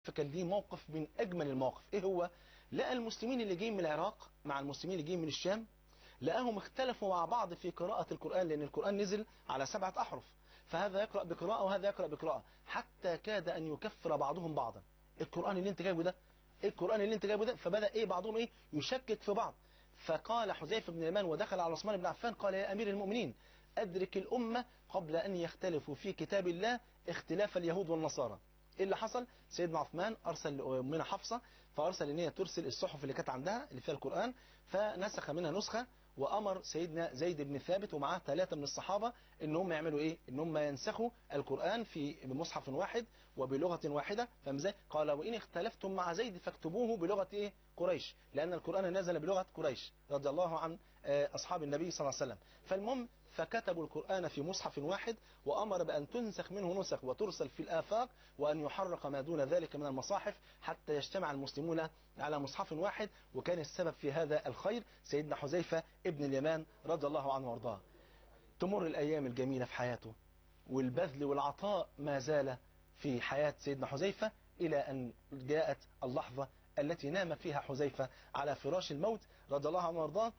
فكان ليه موقف من أجمل المواقف إيه هو؟ لقى المسلمين اللي جايين من العراق مع المسلمين اللي جايين من الشام لقاهم اختلفوا مع بعض في قراءة القرآن لأن القرآن نزل على سبعة أحرف فهذا يقرأ بقراءة وهذا يقرأ بقراءة حتى كاد أن يكفر بعضهم بعضا القرآن اللي انت جايبه ده إيه القرآن اللي انت جايبه ده فبدأ إيه بعضهم إيه يشكك في بعض فقال حذيفة بن اليمان ودخل على عثمان بن عفان قال يا أمير المؤمنين أدرك الأمة قبل أن يختلفوا في كتاب الله اختلاف اليهود والنصارى ايه اللي حصل سيدنا عثمان ارسل لامنا حفصه فارسل ان هي ترسل الصحف اللي كانت عندها اللي فيها القران فنسخ منها نسخه وامر سيدنا زيد بن ثابت ومعاه ثلاثه من الصحابه ان هم يعملوا ايه ان هم ينسخوا القران في مصحف واحد وبلغه واحده فاهم ازاي قال وان اختلفتم مع زيد فاكتبوه بلغه ايه قريش لان القران نزل بلغه قريش رضي الله عن اصحاب النبي صلى الله عليه وسلم فالمهم فكتبوا القرآن في مصحف واحد وأمر بأن تنسخ منه نسخ وترسل في الآفاق وأن يحرق ما دون ذلك من المصاحف حتى يجتمع المسلمون على مصحف واحد وكان السبب في هذا الخير سيدنا حذيفة ابن اليمان رضي الله عنه وارضاه تمر الأيام الجميلة في حياته والبذل والعطاء ما زال في حياة سيدنا حذيفة إلى أن جاءت اللحظة التي نام فيها حذيفة على فراش الموت رضي الله عنه وارضاه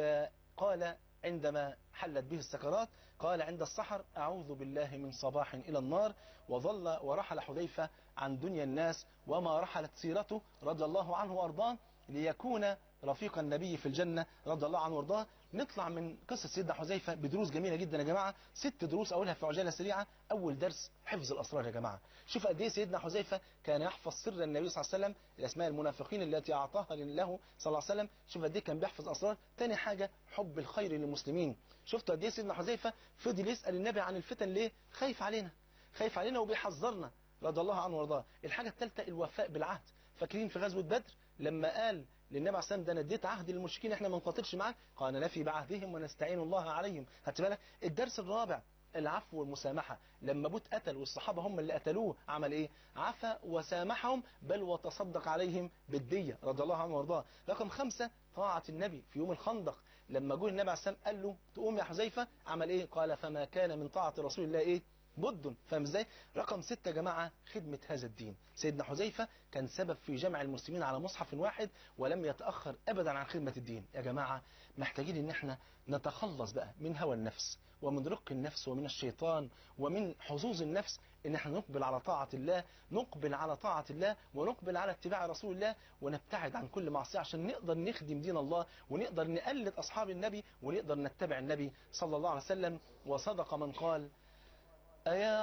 فقال عندما حلت به السكرات قال عند السحر أعوذ بالله من صباح إلى النار وظل ورحل حذيفة عن دنيا الناس وما رحلت سيرته رضي الله عنه وأرضاه ليكون رفيق النبي في الجنة رضي الله عنه وارضاه نطلع من قصة سيدنا حذيفة بدروس جميلة جدا يا جماعة ست دروس أولها في عجالة سريعة أول درس حفظ الأسرار يا جماعة شوف قد إيه سيدنا حذيفة كان يحفظ سر النبي صلى الله عليه وسلم الأسماء المنافقين التي أعطاها له صلى الله عليه وسلم شوف قد إيه كان بيحفظ أسرار تاني حاجة حب الخير للمسلمين شفت قد إيه سيدنا حذيفة فضل يسأل النبي عن الفتن ليه خايف علينا خايف علينا وبيحذرنا رضي الله عنه وارضاه الحاجة الثالثة الوفاء بالعهد فاكرين في غزوة بدر لما قال للنبي عليه السلام ده انا اديت عهد للمشركين احنا ما نقاتلش معاك قال نفي بعهدهم ونستعين الله عليهم خدت بالك الدرس الرابع العفو والمسامحة لما بوت قتل والصحابة هم اللي قتلوه عمل ايه عفى وسامحهم بل وتصدق عليهم بالدية رضي الله عنه وارضاه رقم خمسة طاعة النبي في يوم الخندق لما جه النبي عليه السلام قال له تقوم يا حذيفة عمل ايه قال فما كان من طاعة رسول الله ايه بد فاهم ازاي رقم ستة يا جماعة خدمة هذا الدين سيدنا حذيفة كان سبب في جمع المسلمين على مصحف واحد ولم يتأخر أبدا عن خدمة الدين يا جماعة محتاجين ان احنا نتخلص بقى من هوى النفس ومن رق النفس ومن الشيطان ومن حظوظ النفس ان احنا نقبل على طاعة الله نقبل على طاعة الله ونقبل على اتباع رسول الله ونبتعد عن كل معصية عشان نقدر نخدم دين الله ونقدر نقلد أصحاب النبي ونقدر نتبع النبي صلى الله عليه وسلم وصدق من قال أيا